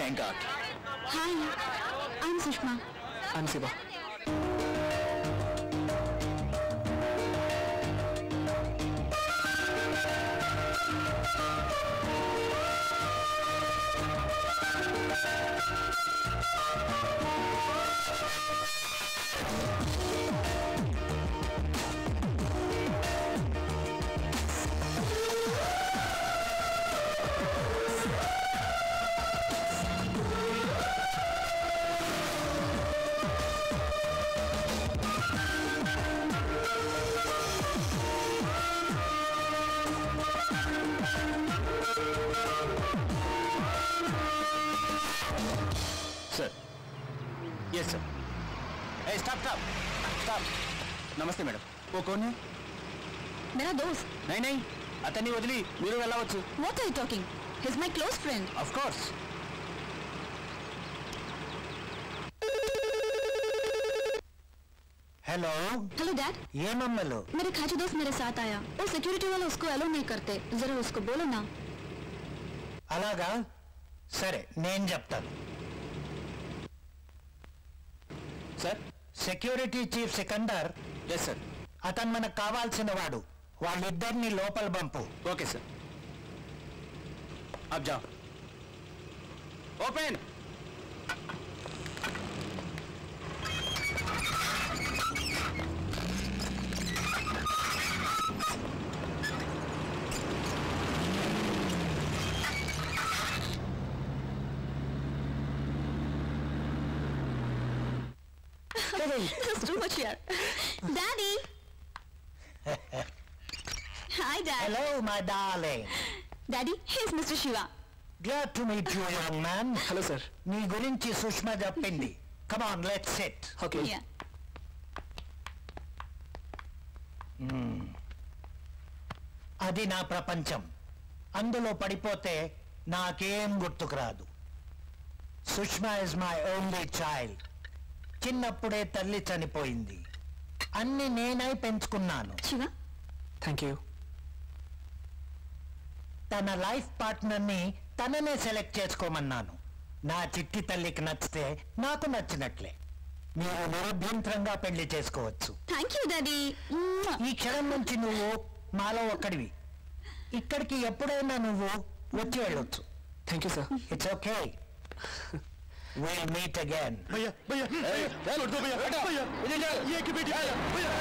Thank god hi I'm Sushma I'm Shiva sir yes sir hey stop stop stop నమస్తే madam ఓ కోన్ मेरा दोस्त నై నై అతన్ని వదిలి మీరు వెళ్ళవచ్చు what are you talking he's my close friend of course hello hello dad ये मम्मलो मेरे खाचू दोस्त मेरे साथ आया और सिक्योरिटी वाले उसको अलो नहीं करते जरा उसको बोलो ना అలాగా సరే నేను చెప్తాను sir security chief Sikandar yes sir అతను మనకు కావాల్సిన వాడు వాళ్ళిద్దరిని లోపల పంపు ఓకే సార్ అబ్ జాओ open This is too much here. Daddy! Hi, Dad. Hello my darling Daddy, here's Mr. Shiva. Glad to meet you young man hello sir నీ గురించి సుష్మా చెప్పింది come on let's set okay Yeah. అది నా ప్రపంచం అందులో పడిపోతే నాకేం గుర్తుకు రాదు Sushma is my only child చిన్నప్పుడే తల్లి చనిపోయింది అన్ని నేనై పెంచుకున్నాను Shiva? థ్యాంక్ యూ తన లైఫ్ పార్ట్నర్ని తననే సెలెక్ట్ చేసుకోమన్నాను నా చిట్టి తల్లికి నచ్చితే నాకు నచ్చినట్లే మీరు నిరభ్యంతరంగా పెళ్లి చేసుకోవచ్చు Thank you, Daddy. Mwah. ఈ క్షణం నుంచి నువ్వు మాలో ఒక్కడివి ఇక్కడికి ఎప్పుడైనా నువ్వు వచ్చి వెళ్ళొచ్చు thank you sir it's okay will meet again भैया भैया छोड़ दो भैया हटा इधर जा ये की बेटी भैया भैया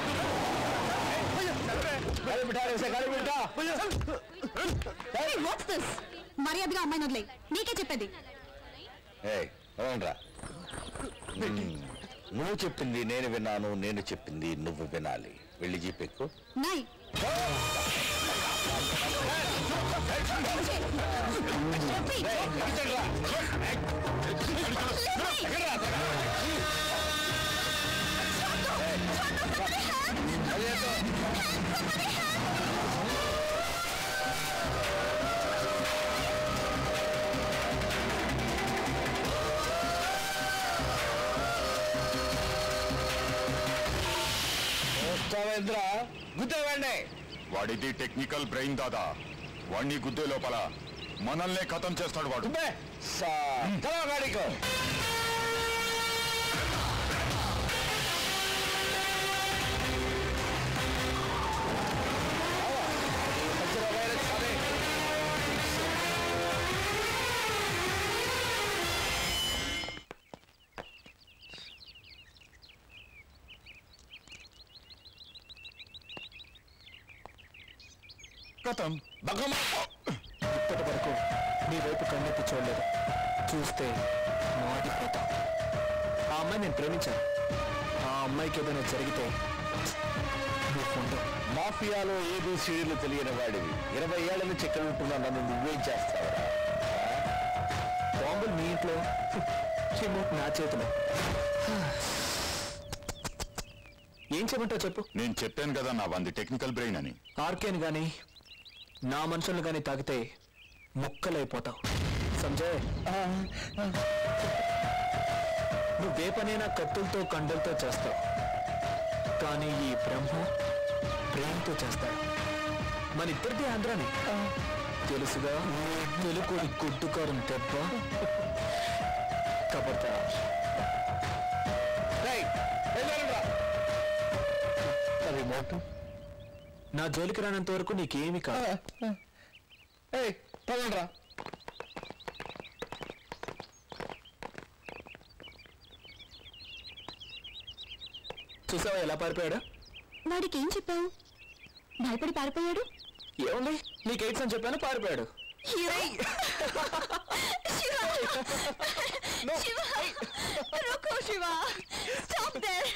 गाड़ी बिठा रहे उसे गाड़ी बिठा भैया Hey, what's this? మర్యాదగా అమ్మాయిని వదిలే నీకే చెప్పేది రా నువ్వు చెప్పింది నేను విన్నాను నేను చెప్పింది నువ్వు వినాలి వెళ్ళి జీపెక్కు నై వస్తావేంద్ర గుద్దేవండి వాడిది టెక్నికల్ బ్రెయిన్ దాదా వాడిని గుద్దే లోపల మనల్నే ఖతం చేస్తాడు వాడు తల గాడికో ఖతం బగ్గమ్మ ఇప్పటి వరకు నీ వైపు కన్నెత్తి చూడలేదు చూస్తే మాడిపోతా ఆ అమ్మాయి నేను ప్రేమించాను ఆ అమ్మాయికి ఏదైనా జరిగితే నువ్వు ఉండవు మాఫియాలో ఏబిసిడీలు తెలియని వాడివి ఇరవై ఏళ్ల నుంచి ఎక్కడ ఉంటున్నా నన్ను నువ్వేం చేస్తావురా బాంబులు మీ ఇంట్లో రిమోట్ నా చేతిలో ఏం చెప్పంటావు చెప్పు నేను చెప్పాను కదా నా వంది టెక్నికల్ బ్రెయిన్ అని ఆర్కేని గాని నా మనుషులు గాని తాకితే ముక్కలైపోతావు సంజయ్ నువ్వే పనైనా కత్తులతో కండలతో చేస్తావు కానీ ఈ బ్రహ్మ ప్రేమతో చేస్తాడు మన ఇద్దరిది ఆంధ్రానే తెలుసుగా తెలుగుడి గుడ్డుకారం దెబ్బ కబర్దార్ రిమోట్ నా జోలికి రానంత వరకు నీకేమి కాదు పదండ్రా చూసావా ఎలా పారిపోయాడు వాడికి ఏం చెప్పావు భయపడి పారిపోయాడు ఏముంది నీకు ఎయిడ్స్ అని చెప్పాను పారిపోయాడు శివ రుకో శివ స్టాప్ దేర్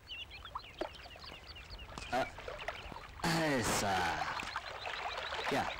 యా